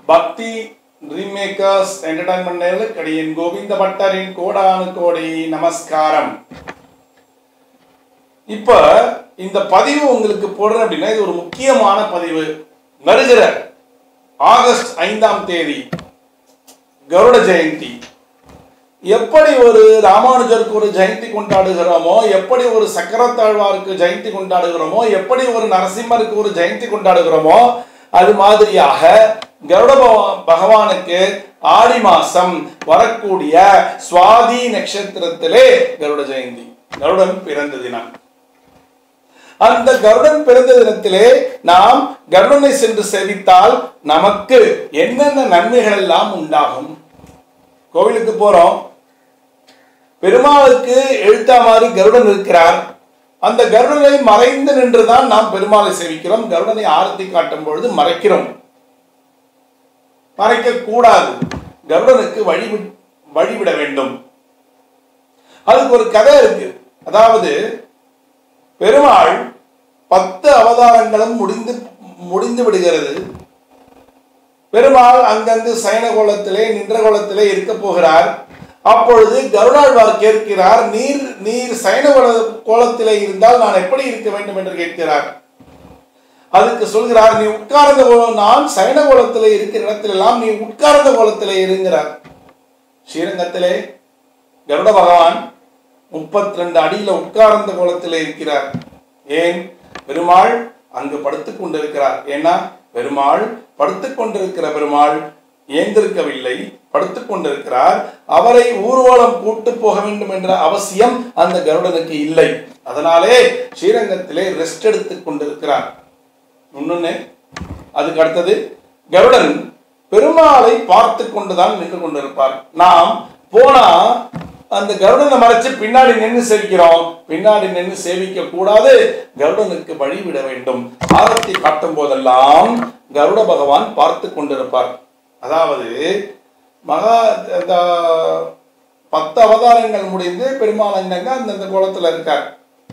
பக்தி ரீமேக்கர்ஸ் என்டர்டைன்மெண்ட் நேர்களுக்கு அடியேன் கோவிந்த பட்டரின் கோடானு கோடி நமஸ்காரம் இப்ப இந்த பதிவு உங்களுக்கு போடுறேன் அப்படின்னா இது ஒரு முக்கியமான பதிவு வருகிற ஆகஸ்ட் ஐந்தாம் தேதி கருட ஜெயந்தி எப்படி ஒரு ராமானுஜருக்கு ஒரு ஜெயந்தி கொண்டாடுகிறோமோ எப்படி ஒரு சக்கரத்தாழ்வாருக்கு ஜெயந்தி கொண்டாடுகிறோமோ எப்படி ஒரு நரசிம்மருக்கு ஒரு ஜெயந்தி கொண்டாடுகிறோமோ அது மாதிரியாக கருட பகவா- பகவானுக்கு ஆடி மாசம் வரக்கூடிய சுவாதி நட்சத்திரத்திலே கருட ஜெயந்தி கருடன் பிறந்த தினம் அந்த கருடன் பிறந்த தினத்திலே நாம் கருடனை சென்று சேவித்தால் நமக்கு என்னென்ன நன்மைகள் எல்லாம் உண்டாகும் கோவிலுக்கு போறோம் பெருமாளுக்கு எழுத்தா மாதிரி கருடன் இருக்கிறார் அந்த கருடனை மறைந்து நின்றுதான் நாம் பெருமாளை சேவிக்கிறோம் கருடனை ஆரத்தி காட்டும் பொழுது மறைக்கிறோம் மறைக்க கூடாது கருடனுக்கு வழி வழிவிட வேண்டும் அதுக்கு ஒரு கதை இருக்கு அதாவது பெருமாள் பத்து அவதாரங்களும் முடிந்து முடிந்து விடுகிறது பெருமாள் அங்கங்கு சயன கோலத்திலே நின்ற கோலத்திலே இருக்க போகிறார் அப்பொழுது கருடாழ்வார் கேட்கிறார் நீர் நீர் சயன கோல- கோலத்திலே இருந்தால் நான் எப்படி இருக்க வேண்டும் என்று கேட்கிறார் அதுக்கு சொல்கிறார் நீ உட்கார்ந்த கோலம் நான் சயன கோலத்திலே இருக்கிற இடத்திலெல்லாம் நீ உட்கார்ந்த கோலத்திலே இருங்கிறார் ஸ்ரீரங்கத்திலே கருட பகவான் முப்பத்தி ரெண்டு அடியில உட்கார்ந்த கோலத்திலே இருக்கிறார் ஏன் பெருமாள் அங்கு படுத்துக் கொண்டிருக்கிறார் ஏன்னா பெருமாள் படுத்துக் கொண்டிருக்கிற பெருமாள் ஏந்திருக்கவில்லை படுத்துக் கொண்டிருக்கிறார் அவரை ஊர்வலம் கூட்டு போக வேண்டும் என்ற அவசியம் அந்த கருடனுக்கு இல்லை அதனாலே ஸ்ரீரங்கத்திலே ரெஸ்ட் எடுத்துக் கொண்டிருக்கிறார் இன்னொன்னு அதுக்கு அடுத்தது கருடன் பெருமாளை பார்த்து கொண்டுதான் நின்று கொண்டிருப்பார் நாம் போனா அந்த கருடனை மறைச்சு பின்னாடி நின்று சேவிக்கிறோம் பின்னாடி நின்று சேவிக்க கூடாது கருடனுக்கு வழிவிட வேண்டும் ஆரத்தி காட்டும் போதெல்லாம் கருட பகவான் பார்த்து கொண்டிருப்பார் அதாவது மகா இந்த பத்து அவதாரங்கள் முடிந்து பெருமாள் அங்கங்க அந்தந்த கோலத்துல இருக்கார்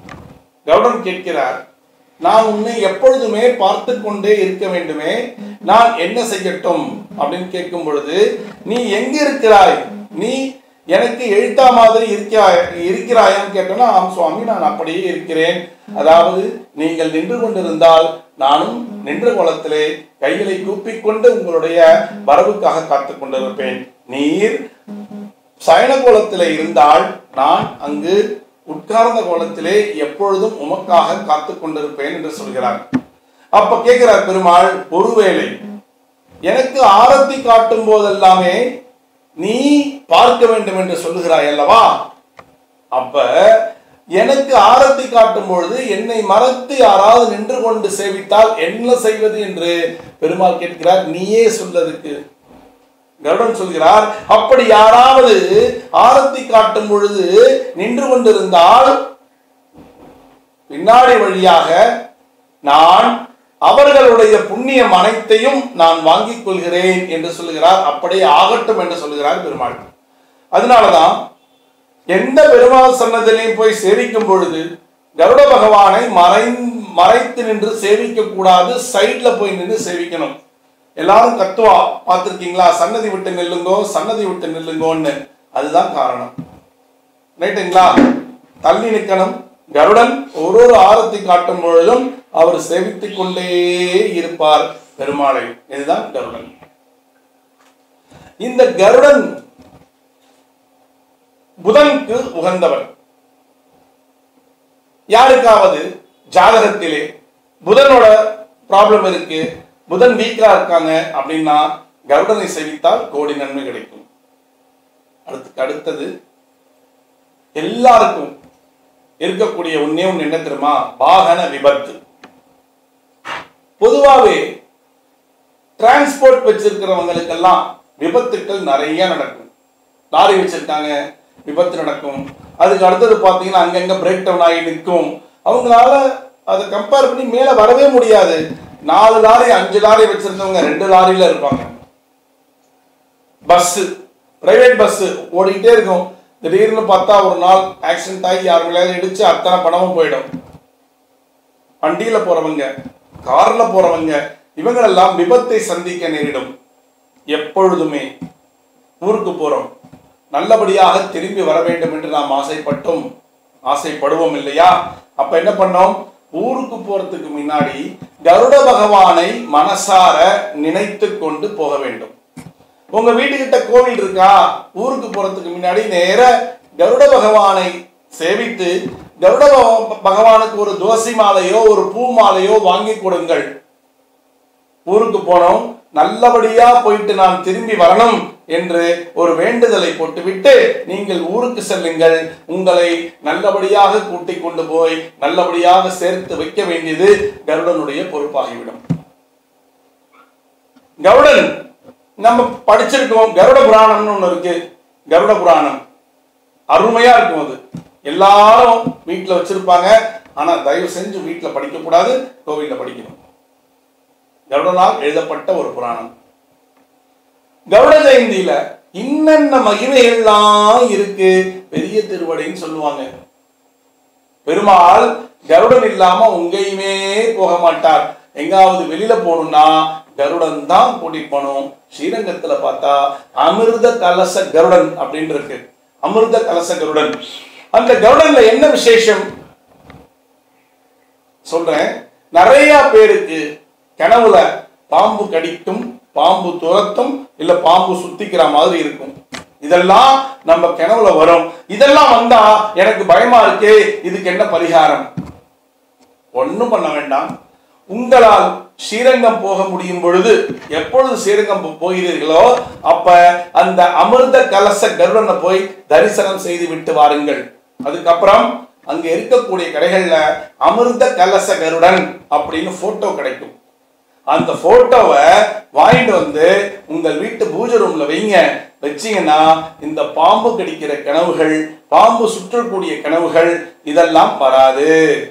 கருடன் கேட்கிறார் நான் உன்னை எப்பொழுதுமே பார்த்து கொண்டே இருக்க வேண்டுமே நான் என்ன செய்யட்டும் அப்படின்னு கேட்கும் பொழுது நீ எங்க இருக்கிறாய் நீ எனக்கு எழுத்தா மாதிரி இருக்கிறாய் இருக்கிறாயான்னு கேட்டோம்னா ஆம் சுவாமி நான் அப்படியே இருக்கிறேன் அதாவது நீங்கள் நின்று கொண்டிருந்தால் நானும் நின்ற கோலத்திலே கைகளை கூப்பிக்கொண்டு உங்களுடைய வரவுக்காக காத்துக் கொண்டிருப்பேன் நீர் சயன கோலத்திலே இருந்தால் நான் அங்கு உட்கார்ந்த கோலத்திலே எப்பொழுதும் உமக்காக காத்துக் கொண்டிருப்பேன் என்று சொல்கிறார் அப்ப கேட்கிறார் பெருமாள் ஒருவேளை எனக்கு ஆரத்தி காட்டும் போதெல்லாமே நீ பார்க்க வேண்டும் என்று சொல்லுகிறாய் அல்லவா அப்ப எனக்கு ஆரத்தி காட்டும் பொழுது என்னை மறத்து யாராவது நின்று கொண்டு சேவித்தால் என்ன செய்வது என்று பெருமாள் கேட்கிறார் நீயே சொல்லதுக்கு கருடன் சொல்கிறார் அப்படி யாராவது ஆரத்தி காட்டும் பொழுது நின்று கொண்டிருந்தால் பின்னாடி வழியாக நான் அவர்களுடைய புண்ணியம் அனைத்தையும் நான் வாங்கிக் கொள்கிறேன் என்று சொல்லுகிறார் அப்படியே ஆகட்டும் என்று சொல்லுகிறார் பெருமாள் அதனாலதான் எந்த பெருமாள் சன்னதிலையும் போய் சேவிக்கும் பொழுது கருட பகவானை மறை மறைத்து நின்று சேவிக்க கூடாது சைட்ல போய் நின்று சேவிக்கணும் எல்லாரும் கத்துவா பார்த்திருக்கீங்களா சன்னதி விட்டு நில்லுங்கோ சன்னதி விட்டு நில்லுங்கோன்னு அதுதான் காரணம் ரைட்டுங்களா தள்ளி நிற்கணும் கருடன் ஒரு ஒரு ஆரத்தி காட்டும் பொழுதும் அவர் சேவித்துக் கொண்டே இருப்பார் பெருமாளை இதுதான் கருடன் இந்த கருடன் புதனுக்கு உகந்தவர் யாருக்காவது ஜாதகத்திலே புதனோட ப்ராப்ளம் இருக்கு புதன் வீக்கா இருக்காங்க அப்படின்னா கருடனை சேவித்தால் கோடி நன்மை கிடைக்கும் அடுத்து அடுத்தது எல்லாருக்கும் இருக்கக்கூடிய ஒன்னே ஒன்று என்ன தெரியுமா வாகன விபத்து பொதுவாகவே டிரான்ஸ்போர்ட் வச்சிருக்கிறவங்களுக்கெல்லாம் விபத்துக்கள் நிறைய நடக்கும் லாரி வச்சிருக்காங்க விபத்து நடக்கும் அதுக்கு அடுத்தது பார்த்தீங்கன்னா அங்கங்க பிரேக் டவுன் ஆகி நிற்கும் அவங்களால அதை கம்பேர் பண்ணி மேலே வரவே முடியாது நாலு லாரி அஞ்சு லாரி வச்சிருந்தவங்க ரெண்டு லாரியில இருப்பாங்க பஸ் பிரைவேட் பஸ் ஓடிக்கிட்டே இருக்கும் திடீர்னு பார்த்தா ஒரு நாள் ஆக்சிடென்ட் ஆகி யார் மேலேயாவது இடிச்சு அத்தனை பணமும் போயிடும் வண்டியில போறவங்க கார்ல போறவங்க இவங்களெல்லாம் விபத்தை சந்திக்க நேரிடும் எப்பொழுதுமே ஊருக்கு போறோம் நல்லபடியாக திரும்பி வர வேண்டும் என்று நாம் ஆசைப்பட்டோம் ஆசைப்படுவோம் இல்லையா அப்ப என்ன பண்ணோம் ஊருக்கு போறதுக்கு முன்னாடி கருட பகவானை மனசார நினைத்து கொண்டு போக வேண்டும் உங்க வீட்டுக்கிட்ட கோவில் இருக்கா ஊருக்கு போறதுக்கு முன்னாடி நேர கருட பகவானை சேவித்து கருட பக- பகவானுக்கு ஒரு தோசை மாலையோ ஒரு பூ மாலையோ வாங்கி கொடுங்கள் ஊருக்கு போனோம் நல்லபடியா போயிட்டு நான் திரும்பி வரணும் என்று ஒரு வேண்டுதலை போட்டுவிட்டு நீங்கள் ஊருக்கு செல்லுங்கள் உங்களை நல்லபடியாக கூட்டிக் கொண்டு போய் நல்லபடியாக சேர்த்து வைக்க வேண்டியது கருடனுடைய பொறுப்பாகிவிடும் கருடன் நம்ம படிச்சிருக்கோம் கருட புராணம்னு ஒண்ணு இருக்கு கருட புராணம் அருமையா இருக்கும் அது எல்லாரும் வீட்டுல வச்சிருப்பாங்க ஆனா தயவு செஞ்சு வீட்டுல படிக்க கூடாது கோவில்ல படிக்கணும் கருடனால் எழுதப்பட்ட ஒரு புராணம் கருட ஜெயந்தியில இன்னென்ன மகிமைகள்லாம் இருக்கு பெரிய திருவடின்னு சொல்லுவாங்க பெருமாள் கருடன் இல்லாம உங்கேயுமே போக மாட்டார் எங்காவது வெளியில போகணும்னா கருடன் தான் கூட்டிட்டு போகணும் ஸ்ரீரங்கத்துல பார்த்தா அமிர்த கலச கருடன் அப்படின்னு இருக்கு அமிர்த கலச கருடன் அந்த கருடன்ல என்ன விசேஷம் சொல்றேன் நிறைய பேருக்கு கனவுல பாம்பு கடிக்கும் பாம்பு துரத்தும் இல்ல பாம்பு சுத்திக்கிற மாதிரி இருக்கும் இதெல்லாம் நம்ம கனவுல வரும் இதெல்லாம் வந்தா எனக்கு பயமா இருக்கே இதுக்கு என்ன பரிகாரம் ஒண்ணும் பண்ண வேண்டாம் உங்களால் ஸ்ரீரங்கம் போக முடியும் பொழுது எப்பொழுது ஸ்ரீரங்கம் போ- போகிறீர்களோ அப்ப அந்த அமிர்த கலச கருடனை போய் தரிசனம் செய்து விட்டு வாருங்கள் அதுக்கப்புறம் அங்க இருக்கக்கூடிய கடைகள்ல அமிர்த கலச கருடன் அப்படின்னு போட்டோ கிடைக்கும் அந்த போட்டோவை வாங்கிட்டு வந்து உங்கள் வீட்டு பூஜை ரூம்ல வைங்க வச்சீங்கன்னா இந்த பாம்பு கடிக்கிற கனவுகள் பாம்பு சுற்றக்கூடிய கனவுகள் இதெல்லாம் வராது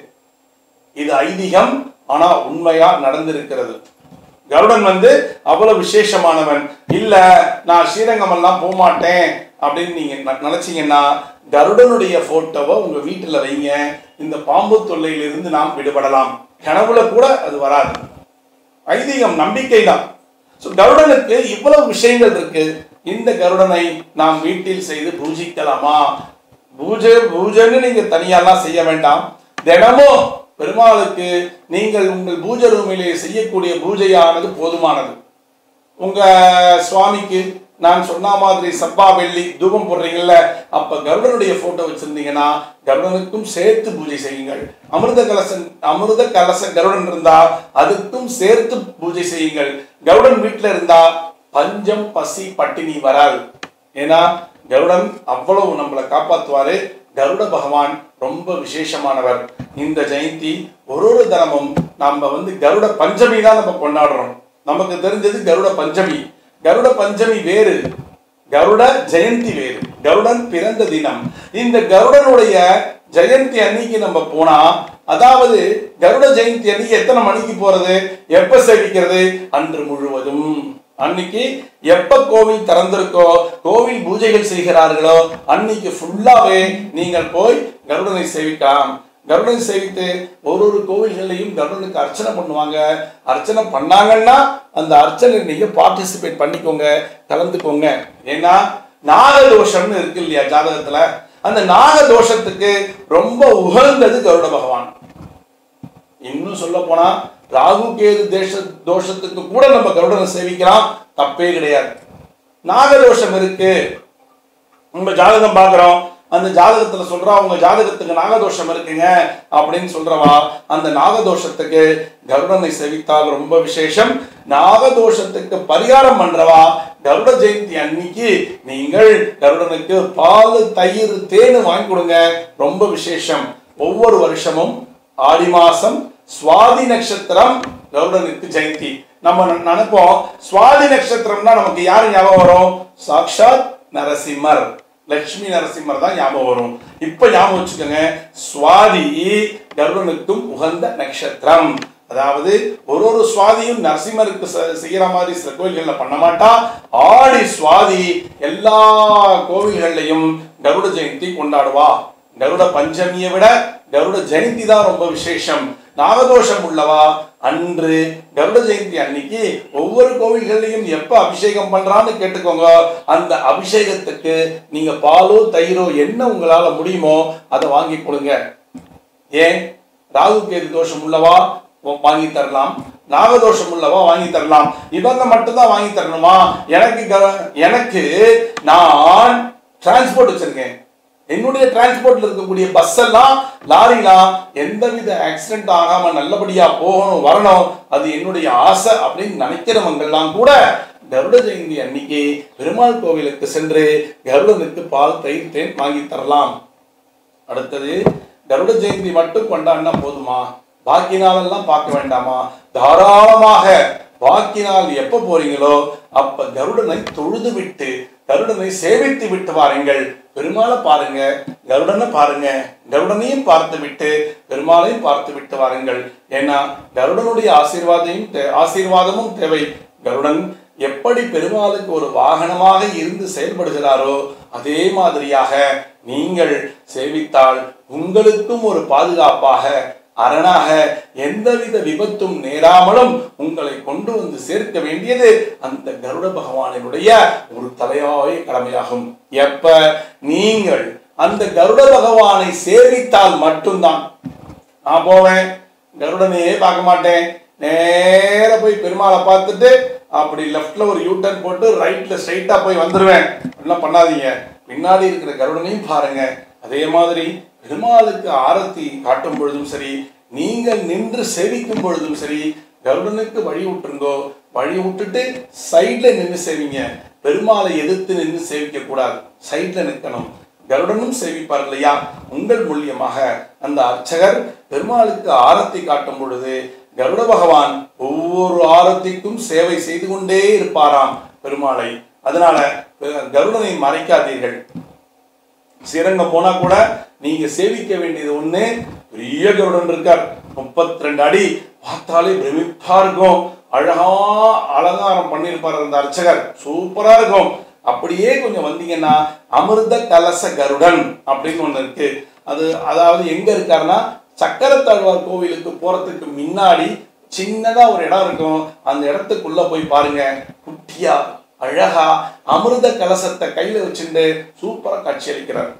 இது ஐதீகம் ஆனா உண்மையா நடந்திருக்கிறது கருடன் வந்து அவ்வளவு விசேஷமானவன் இல்ல நான் ஸ்ரீரங்கம் எல்லாம் போக மாட்டேன் அப்படின்னு நீங்க ந- நினைச்சீங்கன்னா கருடனுடைய போட்டோவை உங்க வீட்டுல வைங்க இந்த பாம்பு தொல்லையிலிருந்து நாம் விடுபடலாம் கனவுல கூட அது வராது ஐதீகம் நம்பிக்கை தான் ஸோ கருடனுக்கு இவ்வளவு விஷயங்கள் இருக்கு இந்த கருடனை நாம் வீட்டில் செய்து பூஜிக்கலாமா பூஜை பூஜைன்னு நீங்க தனியாலாம் செய்ய வேண்டாம் தினமும் பெருமாளுக்கு நீங்கள் உங்கள் பூஜை ரூமிலே செய்யக்கூடிய பூஜையானது போதுமானது உங்க சுவாமிக்கு நான் சொன்ன மாதிரி சப்பா வெள்ளி தூபம் போடுறீங்கல்ல அப்ப கருடனுடைய போட்டோ வச்சிருந்தீங்கன்னா கருடனுக்கும் சேர்த்து பூஜை செய்யுங்கள் அமிர்த கலசன் அமிர்த கலச கருடன் இருந்தா அதுக்கும் சேர்த்து பூஜை செய்யுங்கள் கருடன் வீட்டுல இருந்தா பஞ்சம் பசி பட்டினி வராது ஏன்னா கருடன் அவ்வளவு நம்மளை காப்பாத்துவாரு கருட பகவான் ரொம்ப விசேஷமானவர் இந்த ஜெயந்தி ஒரு ஒரு தினமும் நம்ம வந்து கருட பஞ்சமி தான் நம்ம கொண்டாடுறோம் நமக்கு தெரிஞ்சது கருட பஞ்சமி கருட பஞ்சமி வேறு கருட ஜெயந்தி வேறு கருடன் பிறந்த தினம் இந்த கருடனுடைய ஜெயந்தி அன்னைக்கு நம்ம போனா அதாவது கருட ஜெயந்தி அன்னைக்கு எத்தனை மணிக்கு போறது எப்ப சேவிக்கிறது அன்று முழுவதும் அன்னைக்கு எப்ப கோவில் திறந்திருக்கோ கோவில் பூஜைகள் செய்கிறார்களோ அன்னைக்கு ஃபுல்லாவே நீங்கள் போய் கருடனை சேவிக்கலாம் கருடனை சேவித்து ஒரு ஒரு கோவில்கள்லையும் கருடனுக்கு அர்ச்சனை பண்ணுவாங்க அர்ச்சனை பண்ணாங்கன்னா அந்த அர்ச்சனை நீங்க பார்ட்டிசிபேட் பண்ணிக்கோங்க கலந்துக்கோங்க ஏன்னா நாகதோஷம்னு இருக்கு இல்லையா ஜாதகத்துல அந்த நாகதோஷத்துக்கு ரொம்ப உகந்தது கருட பகவான் இன்னும் சொல்ல போனா ராகு கேது தேச தோஷத்துக்கு கூட நம்ம கருடனை சேவிக்கலாம் தப்பே கிடையாது நாகதோஷம் இருக்கு நம்ம ஜாதகம் பார்க்குறோம் அந்த ஜாதகத்துல சொல்றா உங்க ஜாதகத்துக்கு நாகதோஷம் இருக்குங்க அப்படின்னு சொல்றவா அந்த நாகதோஷத்துக்கு கருடனை செவித்தால் ரொம்ப விசேஷம் நாகதோஷத்துக்கு பரிகாரம் பண்றவா கருட ஜெயந்தி அன்னைக்கு நீங்கள் கருடனுக்கு பால் தயிர் தேன் வாங்கி கொடுங்க ரொம்ப விசேஷம் ஒவ்வொரு வருஷமும் ஆடி மாசம் சுவாதி நட்சத்திரம் கருடனுக்கு ஜெயந்தி நம்ம ந- நினைப்போம் சுவாதி நட்சத்திரம்னா நமக்கு யாரு ஞாபகம் வரும் சாக்ஷாத் நரசிம்மர் லட்சுமி நரசிம்மர் தான் ஞாபகம் வரும் இப்ப ஞாபகம் வச்சுக்கோங்க சுவாதி கருடனுக்கும் உகந்த நட்சத்திரம் அதாவது ஒரு ஒரு சுவாதியும் நரசிம்மருக்கு செ- செய்யற மாதிரி சில கோயில்கள்ல பண்ண மாட்டா ஆடி சுவாதி எல்லா கோவில்கள்லையும் கருட ஜெயந்தி கொண்டாடுவா கருட பஞ்சமியை விட கருட ஜெயந்தி தான் ரொம்ப விசேஷம் நாகதோஷம் உள்ளவா அன்று கருட ஜெயந்தி அன்னைக்கு ஒவ்வொரு கோவில்கள்லையும் எப்ப அபிஷேகம் பண்றான்னு கேட்டுக்கோங்க அந்த அபிஷேகத்துக்கு நீங்க பாலோ தயிரோ என்ன உங்களால முடியுமோ அதை வாங்கி கொடுங்க ஏன் ராகு கேது தோஷம் உள்ளவா வாங்கி தரலாம் நாகதோஷம் உள்ளவா வாங்கி தரலாம் இவங்க மட்டும்தான் வாங்கி தரணுமா எனக்கு க- எனக்கு நான் டிரான்ஸ்போர்ட் வச்சிருக்கேன் என்னுடைய டிரான்ஸ்போர்ட்ல இருக்கக்கூடிய பஸ் எல்லாம் லாரிலாம் எந்தவித ஆக்சிடென்ட் ஆகாம நல்லபடியா போகணும் வரணும் அது என்னுடைய ஆசை அப்படின்னு நினைக்கிறவங்க எல்லாம் கூட கருட ஜெயந்தி அன்னைக்கு பெருமாள் கோவிலுக்கு சென்று கருடனுக்கு பால் தயிர் தேன் வாங்கி தரலாம் அடுத்தது கருட ஜெயந்தி மட்டும் கொண்டாடினா போதுமா பாக்கி நாளெல்லாம் பார்க்க வேண்டாமா தாராளமாக பாக்கி நாள் எப்ப போறீங்களோ அப்ப கருடனை தொழுது விட்டு கருடனை சேவித்து விட்டு வாருங்கள் பெருமாளை பாருங்க கருடனை பாருங்க கருடனையும் பார்த்து விட்டு பெருமாளையும் பார்த்து விட்டு வாருங்கள் ஏன்னா கருடனுடைய ஆசீர்வாதையும் தே- ஆசீர்வாதமும் தேவை கருடன் எப்படி பெருமாளுக்கு ஒரு வாகனமாக இருந்து செயல்படுகிறாரோ அதே மாதிரியாக நீங்கள் சேவித்தால் உங்களுக்கும் ஒரு பாதுகாப்பாக அரணாக எந்தவித விபத்தும் நேராமலும் உங்களை கொண்டு வந்து சேர்க்க வேண்டியது அந்த கருட பகவானினுடைய ஒரு தலையாய கடமையாகும் எப்ப நீங்கள் அந்த கருட பகவானை சேவித்தால் மட்டும்தான் நான் போவேன் கருடனையே பார்க்க மாட்டேன் நேர போய் பெருமாளை பார்த்துட்டு அப்படி லெஃப்ட்ல ஒரு யூ டர்ன் போட்டு ரைட்ல ஸ்ட்ரைட்டா போய் வந்துருவேன் அப்படிலாம் பண்ணாதீங்க பின்னாடி இருக்கிற கருடனையும் பாருங்க அதே மாதிரி பெருமாளுக்கு ஆரத்தி காட்டும் பொழுதும் சரி நீங்கள் நின்று சேவிக்கும் பொழுதும் சரி கருடனுக்கு வழி விட்டுருங்கோ வழி விட்டுட்டு சைட்ல நின்று சேவிங்க பெருமாளை எதிர்த்து நின்று சேவிக்க கூடாது சைட்ல நிற்கணும் கருடனும் சேவிப்பார் இல்லையா உங்கள் மூலியமாக அந்த அர்ச்சகர் பெருமாளுக்கு ஆரத்தி காட்டும் பொழுது கருட பகவான் ஒவ்வொரு ஆரத்திக்கும் சேவை செய்து கொண்டே இருப்பாராம் பெருமாளை அதனால அஹ், கருடனை மறைக்காதீர்கள் ஸ்ரீரங்கம் போனா கூட நீங்க சேவிக்க வேண்டியது ஒண்ணு பெரிய கருடன் இருக்கார் முப்பத்தி ரெண்டு அடி பார்த்தாலே பிரமிப்பா இருக்கும் அழகா அலங்காரம் பண்ணியிருப்பார் அந்த அர்ச்சகர் சூப்பரா இருக்கும் அப்படியே கொஞ்சம் வந்தீங்கன்னா அமிர்த கலச கருடன் அப்படின்னு ஒண்ணு இருக்கு அது அதாவது எங்க இருக்காருன்னா சக்கரத்தாழ்வார் கோவிலுக்கு போறதுக்கு முன்னாடி சின்னதா ஒரு இடம் இருக்கும் அந்த இடத்துக்குள்ள போய் பாருங்க குட்டியா அழகா அமிர்த கலசத்தை கையில வச்சுட்டு சூப்பரா காட்சி அளிக்கிறார்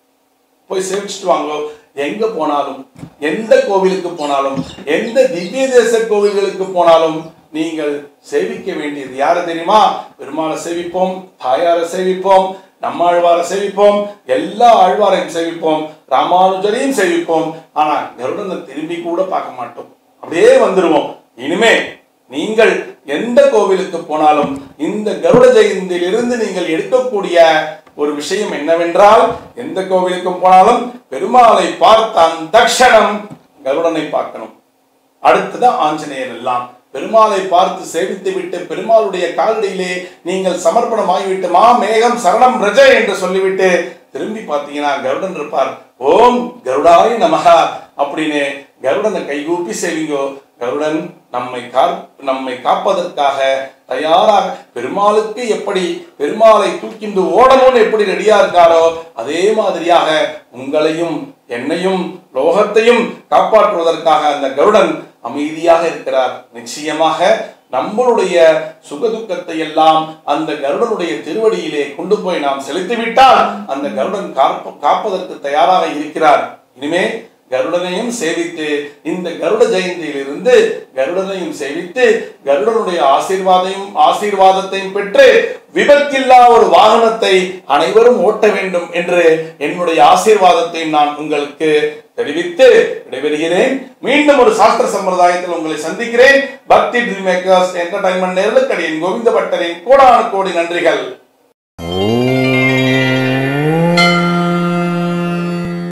போய் சேவிச்சுட்டு வாங்க எங்க போனாலும் எந்த கோவிலுக்கு போனாலும் எந்த திவ்ய தேச கோவில்களுக்கு போனாலும் நீங்கள் சேவிக்க வேண்டியது யாரை தெரியுமா பெருமாளை சேவிப்போம் தாயாரை சேவிப்போம் நம்மாழ்வாரை சேவிப்போம் எல்லா ஆழ்வாரையும் சேவிப்போம் ராமானுஜரையும் சேவிப்போம் ஆனா கருடனை திரும்பி கூட பார்க்க மாட்டோம் அப்படியே வந்துருவோம் இனிமே நீங்கள் எந்த கோவிலுக்கு போனாலும் இந்த கருட ஜெயந்தியிலிருந்து நீங்கள் எடுக்கக்கூடிய ஒரு விஷயம் என்னவென்றால் எந்த கோவிலுக்கும் போனாலும் பெருமாளை பார்த்த அந்த க்ஷணம் கருடனை பார்க்கணும் அடுத்ததான் ஆஞ்சநேயர் எல்லாம் பெருமாளை பார்த்து சேவித்து விட்டு பெருமாளுடைய காலடியிலே நீங்கள் சமர்ப்பணமாகிவிட்டு மா மேகம் சரணம் ரஜ என்று சொல்லிவிட்டு திரும்பி பார்த்தீங்கன்னா கருடன் இருப்பார் ஓம் கருடாய நமகா அப்படின்னு கருடனை கைகூப்பி சேவிங்கோ கருடன் நம்மை காப் நம்மை காப்பதற்காக தயாராக பெருமாளுக்கு எப்படி பெருமாளை தூக்கிண்டு ஓடணும்னு எப்படி ரெடியா இருக்காரோ அதே மாதிரியாக உங்களையும் என்னையும் லோகத்தையும் காப்பாற்றுவதற்காக அந்த கருடன் அமைதியாக இருக்கிறார் நிச்சயமாக நம்மளுடைய சுகதுக்கத்தை எல்லாம் அந்த கருடனுடைய திருவடியிலே கொண்டு போய் நாம் செலுத்திவிட்டால் அந்த கருடன் காப்ப- காப்பதற்கு தயாராக இருக்கிறார் இனிமே கருடனையும் சேவித்து இந்த கருட ஜெயந்தியிலிருந்து கருடனையும் சேவித்து கருடனுடைய ஆசீர்வாதையும் ஆசீர்வாதத்தையும் பெற்று விபத்தில்லா ஒரு வாகனத்தை அனைவரும் ஓட்ட வேண்டும் என்று என்னுடைய ஆசீர்வாதத்தையும் நான் உங்களுக்கு தெரிவித்து விடைபெறுகிறேன் மீண்டும் ஒரு சாஸ்திர சம்பிரதாயத்தில் உங்களை சந்திக்கிறேன் பக்தி ட்ரீம் மேக்கர்ஸ் என்டர்டைன்மெண்ட் நேரலுக்கடியின் கோவிந்த பட்டரின் கோடான கோடி நன்றிகள் ஓம்